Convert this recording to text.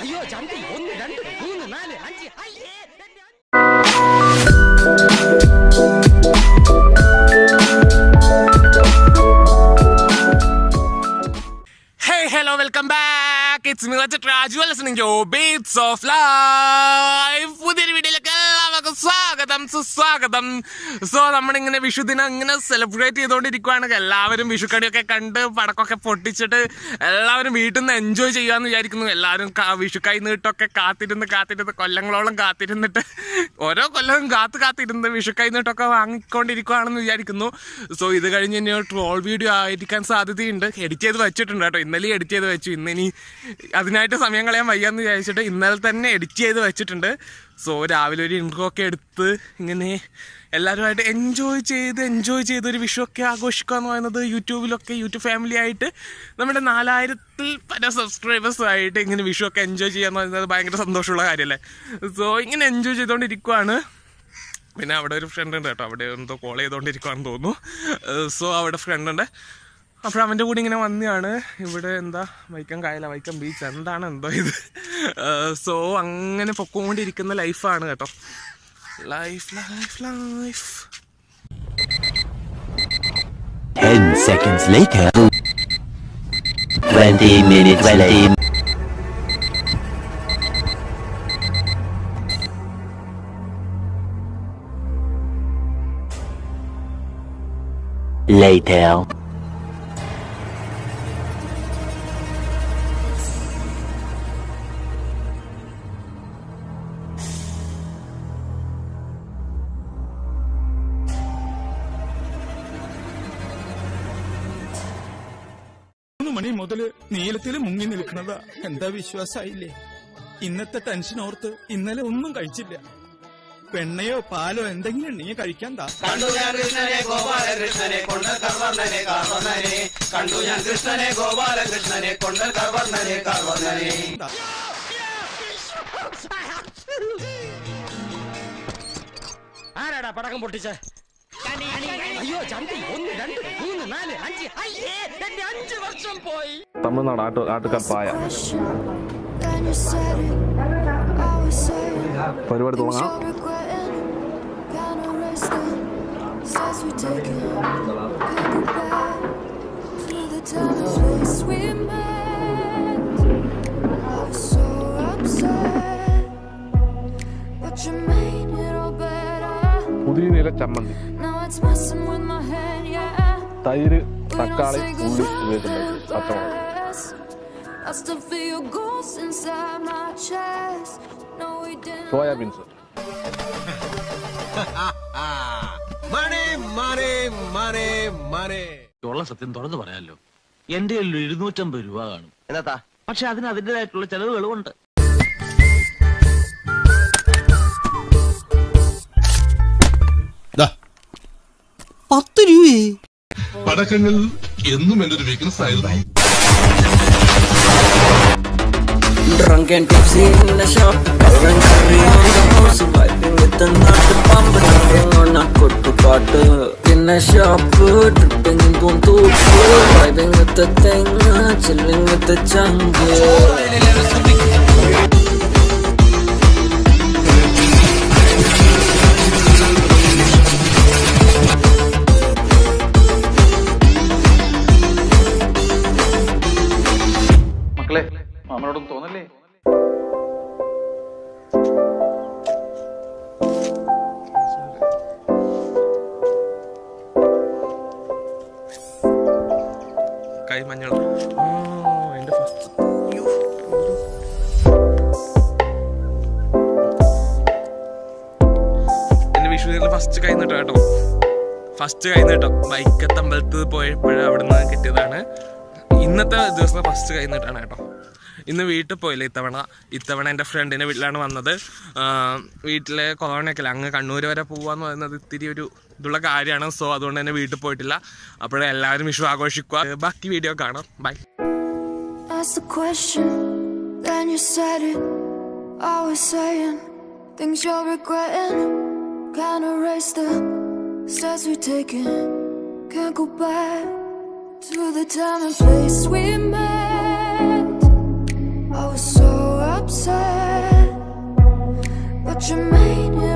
അയ്യോ ചന്തി ഒന്ന് രണ്ട് മൂന്ന് നാല് അഞ്ച് അയ്യേ എന്റെ Hey, hello, welcome back. It's me, Rajat Raj. You are listening to Beats of Life. പുതിയൊരു വീഡിയോയിലേക്ക് എല്ലാവർക്കും സ്വാഗതം സുസ്വാഗതം സോ നമ്മളിങ്ങനെ വിഷുദിനം ഇങ്ങനെ സെലിബ്രേറ്റ് ചെയ്തുകൊണ്ടിരിക്കുവാണ് എല്ലാവരും വിഷുക്കടിയൊക്കെ കണ്ട് പടക്കമൊക്കെ പൊട്ടിച്ചിട്ട് എല്ലാവരും വീട്ടിൽ നിന്ന് എൻജോയ് ചെയ്യാന്ന് വിചാരിക്കുന്നു എല്ലാവരും കാ- വിഷുക്കൈ നീട്ടൊക്കെ കാത്തിരുന്ന് കാത്തിരുന്ന് കൊല്ലങ്ങളോളം കാത്തിരുന്നിട്ട് ഓരോ കൊല്ലവും കാത്ത് കാത്തിരുന്ന് വിഷുക്കൈ നീട്ടൊക്കെ വാങ്ങിക്കൊണ്ടിരിക്കുവാണെന്ന് വിചാരിക്കുന്നു സോ ഇത് കഴിഞ്ഞ് ഇനി ട്രോൾ വീഡിയോ ആയിരിക്കാൻ സാധ്യതയുണ്ട് എഡിറ്റ് ചെയ്ത് വെച്ചിട്ടുണ്ട് കേട്ടോ ഇന്നലെ എഡിറ്റ് ചെയ്ത് വെച്ചു ഇന്ന് ഇനി അതിനായിട്ട് സമയം കളയാൻ വയ്യാന്ന് വിചാരിച്ചിട്ട് ഇന്നലെ തന്നെ എഡിറ്റ് ചെയ്ത് വെച്ചിട്ടുണ്ട് സോ രാവിലെ ഒരു ഇൻട്രോ ഒക്കെ എടുത്ത് ഇങ്ങനെ എല്ലാവരുമായിട്ട് എൻജോയ് ചെയ്ത് എൻജോയ് ചെയ്ത് ഒരു വിഷുവൊക്കെ ആഘോഷിക്കുക എന്ന് പറയുന്നത് യൂട്യൂബിലൊക്കെ യൂട്യൂബ് ഫാമിലി ആയിട്ട് നമ്മുടെ നാലായിരത്തിൽ പല സബ്സ്ക്രൈബേഴ്സ് ആയിട്ട് ഇങ്ങനെ വിഷുവൊക്കെ എൻജോയ് ചെയ്യുക എന്ന് പറയുന്നത് ഭയങ്കര സന്തോഷമുള്ള കാര്യമല്ലേ സോ ഇങ്ങനെ എൻജോയ് ചെയ്തുകൊണ്ടിരിക്കുവാണ് പിന്നെ അവിടെ ഒരു ഫ്രണ്ട് ഉണ്ട് കേട്ടോ അവിടെ എന്തോ കോൾ ചെയ്തുകൊണ്ടിരിക്കുവാണെന്ന് തോന്നുന്നു സോ അവിടെ ഫ്രണ്ട് ഉണ്ട് അപ്പോൾ അവൻ്റെ കൂടെ ഇങ്ങനെ വന്നതാണ് ഇവിടെ എന്താ വൈക്കം കായല വൈക്കം ബീച്ച് എന്താണ് എന്തോ ഇത് സോ അങ്ങനെ പൊക്കോണ്ടിരിക്കുന്ന ലൈഫാണ് കേട്ടോ life life life 10 seconds later. 20 minutes later. Later. മൂന്ന് മണി മുതല് നീലത്തില് മുങ്ങി നിൽക്കുന്നതാ എന്താ വിശ്വാസായില്ലേ ഇന്നത്തെ ടെൻഷൻ ഓർത്ത് ഇന്നലെ ഒന്നും കഴിച്ചില്ല വെണ്ണയോ പാലോ എന്തെങ്കിലും ഉണ്ടെങ്കിൽ കഴിക്കാൻ താ കണ്ടു ഞാൻ കൃഷ്ണനെ ഗോപാലകൃഷ്ണനെ കൊണ്ട് കർവർണനെ കാർവർണനെ കണ്ടു ഞാൻ കൃഷ്ണനെ ഗോപാലകൃഷ്ണനെ കൊണ്ട് കർവർണനെ കാർവർണനെ ആരാടാ പടക്കം പൊട്ടിച്ച അയ്യോ ചന്തി ഒന്ന് രണ്ട് മൂന്ന് നാല് അഞ്ച് അയ്യേ എന്റെ അഞ്ച് വർഷം പോയി തമിഴ്നാട് ആട്ട് ആട്ടുകാർ പായ Then you said it, I was saying പരിപാടി things തുടങ്ങാം you're regretting. Can't erase the steps we taken. Can't go back to the time and place we met. I was so upset, but you made it all better. പുതിയ ചമ്മന്തി Now it's messing with my head, yeah. തൈര് We don't തക്കാളി say ഉള്ളി goodbye ഉപയോഗിച്ചിട്ടുണ്ട് പച്ചമുളക് I still feel your ghost inside my chest. No, we didn't. Soyabeans ഉള്ള സത്യം തുറന്നു പറയാലോ എന്റെ കയ്യിൽ എഴുന്നൂറ്റമ്പത് രൂപ കാണും എന്നതാ പക്ഷെ അതിന് അതിൻ്റെതായിട്ടുള്ള ചെലവുകളും ഉണ്ട് പടക്കങ്ങൾ എന്നും എന്റെ ഒരു വീക്ക്നെസ് ആയിരുന്നു Drunk and tipsy in the shop, pouring curry on the house, vibing with the nut, pump, jumping on a kuttu paatu. In a shop, tripping in Puntup, vibing with the thing, chilling with the jungle. മക്കളെ മാമനോടൊന്നും തോന്നല്ലേ കൈ മഞ്ഞൾ ആ, എൻ്റെ first എൻ്റെ Vishu first കൈ നീട്ടോ കേട്ടോ first കൈ നീട്ടോ ബൈക്കത്ത് അമ്പലത്തിൽ പോയപ്പോഴും അവിടുന്ന് കിട്ടിയതാണ് ഇന്നത്തെ ദിവസം ഫസ്റ്റ് കൈ നീട്ടാണ് കേട്ടോ ഇന്ന് വീട്ടിൽ പോയില്ല ഇത്തവണ ഇത്തവണ എൻ്റെ ഫ്രണ്ടിൻ്റെ വീട്ടിലാണ് വന്നത് വീട്ടിൽ കൊറോണയൊക്കെ അല്ലേ അങ്ങ് കണ്ണൂർ വരെ പോവാന്ന് പറയുന്നത് ഇത്തിരി ഒരു ഇതുള്ള കാര്യമാണ് സോ അതുകൊണ്ട് തന്നെ വീട്ടിൽ പോയിട്ടില്ല അപ്പോഴേ എല്ലാവരും വിഷു ആഘോഷിക്കുക ബാക്കി വീഡിയോ കാണാം bye Asked the question, then you said it. I was saying things you're regretting. Can't erase the steps we've taken. Can't go back to the time and place we met. I was so upset. But you made it